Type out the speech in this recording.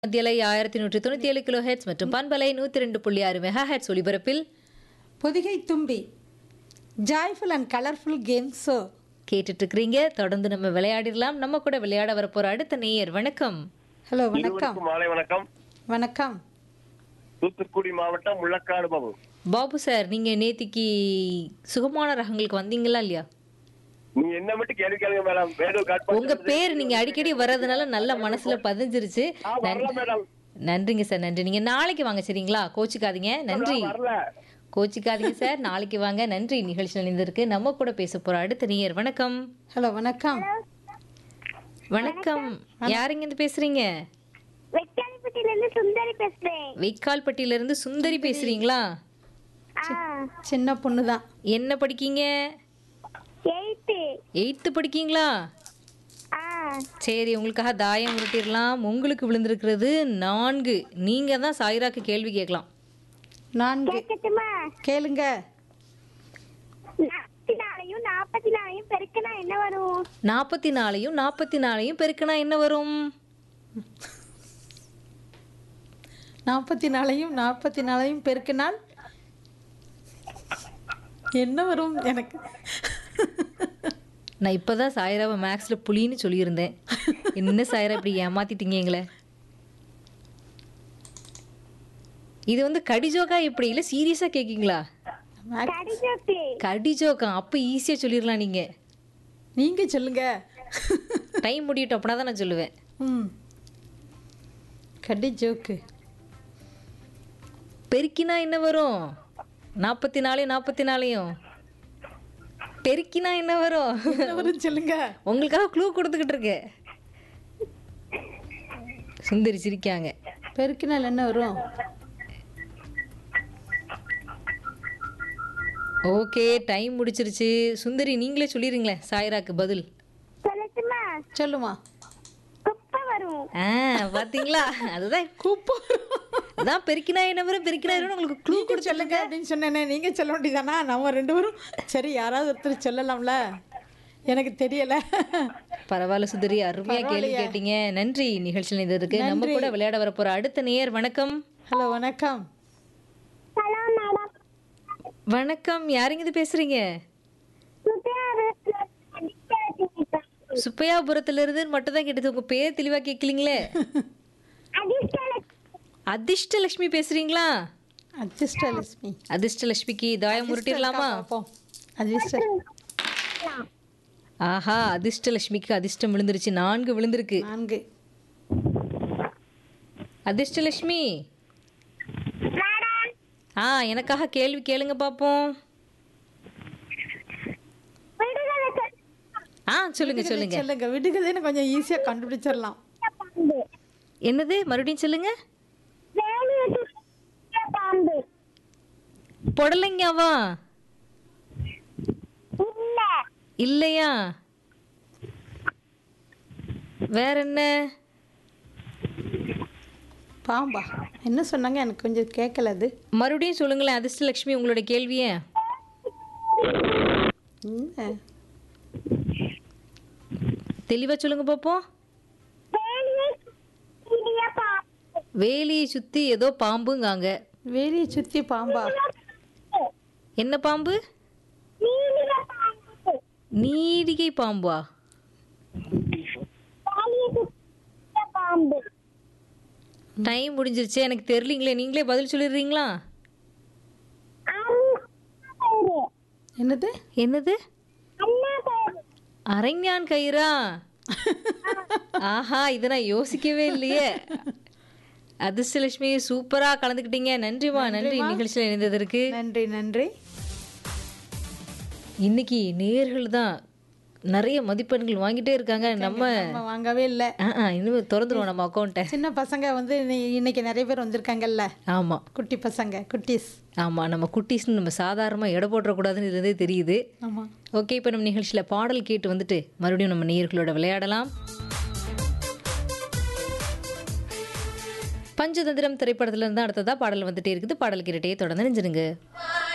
மத்தியலை ஆயிரத்தி நூற்றி தொண்ணூற்றி ஏழு கிலோ ஹெட்ஸ் மற்றும் பண்பலை நூற்றி ரெண்டு புள்ளி ஆறு மெகா ஹெட்ஸ் ஒலிபரப்பில் பொதிகை தும்பி joyful and colourful game show கேட்டுட்டு இருக்கிறீங்க தொடர்ந்து நம்ம விளையாடிடலாம் நம்ம கூட விளையாட வரப்போற அடுத்த நேயர் வணக்கம் ஹலோ வணக்கம் இருவருக்கும் மாலை வணக்கம் வணக்கம் தூத்துக்குடி மாவட்டம் முள்ளக்காடு பாபு பாபு சார் நீங்க நேத்திக்கு சுகமான ரகங்களுக்கு வந்தீங்களா இல்லையா நீ என்ன மட்டும் கேள்வி கேளுங்க மேடம் வேணும் காட் உங்க பேர் நீங்க அடிக்கடி வர்றதுனால நல்ல மனசுல பதிஞ்சிருச்சு வரல மேடம் நன்றிங்க சார் நன்றி நீங்க நாளைக்கு வாங்க சரிங்களா கோச்சிக்காதீங்க நன்றி வரல கோச்சிக்காதீங்க சார் நாளைக்கு வாங்க நன்றி நிகழ்ச்சி நினைந்திருக்கு நம்ம கூட பேச போற அடுத்த நேயர் வணக்கம் ஹலோ வணக்கம் வணக்கம் யாருங்க இருந்து பேசுறீங்க வெட்டாளிப்பட்டியில இருந்து சுந்தரி பேசுறேன் வெய்க்கால்பட்டியில இருந்து சுந்தரி பேசுறீங்களா ஆ சின்ன பொண்ணு தான் என்ன படிக்கீங்க எயித்து எயித்து படிக்கீங்களா ஆ சரி உங்களுக்காக தாயம் உருட்டிடலாம் உங்களுக்கு விழுந்திருக்கிறது நான்கு நீங்க தான் சாயிராக்கு கேள்வி கேட்கலாம் நான்கு கேட்கட்டுமா கேளுங்க நாற்பத்தி நாலையும் நாற்பத்தி நாலையும் பெருக்கினா என்ன வரும் நாற்பத்தி நாலையும் நாற்பத்தி நாலையும் பெருக்கினா என்ன வரும் நாற்பத்தி நாலையும் நாற்பத்தி நாலையும் பெருக்கினால் என்ன வரும் எனக்கு நான் இப்பதான் சாயிராவை மேக்ஸ்ல புலின்னு சொல்லியிருந்தேன் என்ன சாயிரா இப்படி ஏமாத்திட்டீங்க எங்களை இது வந்து கடிஜோக்கா எப்படி இல்லை சீரியஸா கேட்கீங்களா கடிஜோக்கு கடிஜோக்கா அப்போ ஈஸியா சொல்லிடலாம் நீங்க நீங்க சொல்லுங்க டைம் முடியட்டும் அப்படின்னா தான் நான் சொல்லுவேன் ம் கடி ஜோக்கு பெருக்கினா என்ன வரும் நாற்பத்தி நாலையும் நாற்பத்தி நாலையும் பெருக்கினா என்ன வரும் என்ன வரும் சொல்லுங்க உங்களுக்காக க்ளூ கொடுத்துக்கிட்டு இருக்கேன் சுந்தரி சிரிக்காங்க பெருக்கினால் என்ன வரும் ஓகே டைம் முடிச்சிருச்சு சுந்தரி நீங்களே சொல்லிடுங்களேன் சாய்ராக்கு பதில் சொல்லட்டுமா சொல்லுமா குப்பை வரும் ஆ பாத்தீங்களா அதுதான் கூப்போ அதான் பெருக்கினா என்ன வரும் பெருக்கினா என்ன வரும் உங்களுக்கு க்ளூ நீங்க சொல்லுங்க அப்படின்னு சொன்னேனே நீங்க சொல்ல வேண்டியதானா நம்ம ரெண்டு பேரும் சரி யாராவது ஒருத்தர் சொல்லலாம்ல எனக்கு தெரியல பரவாயில்ல சுந்தரி அருமையா கேள்வி கேட்டீங்க நன்றி நிகழ்ச்சியில் இருக்கு நம்ம கூட விளையாட வரப்போற அடுத்த நேயர் வணக்கம் ஹலோ வணக்கம் ஹலோ மேடம் வணக்கம் யாருங்க இது பேசுறீங்க சுப்பையாபுரத்துல இருந்து மட்டும் தான் கேட்டது உங்க பேர் தெளிவா கேட்கலீங்களே அதிர்ஷ்டலட்சுமி பேசுறீங்களா அஜிஷ்டலட்சுமி அதிர்ஷ்டலட்சுமிக்கு தாயம் உருட்டிடலாமா பார்ப்போம் அஜிஷ்ட ஆஹா அதிர்ஷ்டலட்சுமிக்கு அதிர்ஷ்டம் விழுந்துருச்சு நான்கு விழுந்திருக்கு நான்கு அதிர்ஷ்டலட்சுமி ஆ எனக்காக கேள்வி கேளுங்க பாப்போம் ஆ சொல்லுங்க சொல்லுங்க சொல்லுங்க விடுகதைன்னு கொஞ்சம் ஈஸியா கண்டுபிடிச்சிடலாம் என்னது மறுபடியும் சொல்லுங்க பாம்பு புடலைங்கவா இல்ல இல்லையா வேற என்ன பாம்பா என்ன சொன்னாங்க எனக்கு கொஞ்சம் கேட்கல அது மறுபடியும் சொல்லுங்களேன் அதிர்ஷ்டலட்சுமி உங்களோட கேள்விய என்ன? தெளிவா சொல்லுங்க பாப்போம் வேலியை சுத்திய பாம்பு வேலியை சுத்தி ஏதோ பாம்புங்காங்க வேலியை சுத்தி பாம்பா என்ன பாம்பு நீலிய பாம்பு நீடிகை பாம்பா வேலியை சுத்திய பாம்பு டைம் முடிஞ்சிருச்சு எனக்கு தெரியலீங்களே நீங்களே பதில் சொல்லிடுறீங்களா அண்ணா பேரு என்னது என்னது அண்ணா பேரு அரஞ்ஞான் கயிறா ஆஹா இதை நான் யோசிக்கவே இல்லையே அதிர்ஷ்டலட்சுமி சூப்பரா கலந்துக்கிட்டீங்க நன்றிமா நன்றி நிகழ்ச்சியில் இணைந்ததற்கு நன்றி நன்றி இன்னைக்கு நேர்கள் தான் நிறைய மதிப்பெண்கள் வாங்கிட்டே இருக்காங்க நம்ம நம்ம வாங்கவே இல்லை ஆ, ஆ, இனிமே திறந்துருவோம் நம்ம அக்கௌண்ட்டை சின்ன பசங்க வந்து இன்னை- இன்னைக்கு நிறைய பேர் வந்திருக்காங்கல்ல ஆமா குட்டி பசங்க குட்டீஸ் ஆமா நம்ம குட்டீஸ்னு நம்ம சாதாரணமா எடை போட்டுறக்கூடாதுன்னு இருந்தே தெரியுது ஆமா ஓகே இப்போ நம்ம நிகழ்ச்சியில் பாடல் கேட்டு வந்துட்டு மறுபடியும் நம்ம நேயர்களோட விளையாடலாம் பஞ்சதந்திரம் திரைப்படத்துல இருந்து அடுத்ததா பாடல் வந்துட்டே இருக்குது பாடல் கேட்டுட்டே தொடர்ந்து நெஞ்சிருங்க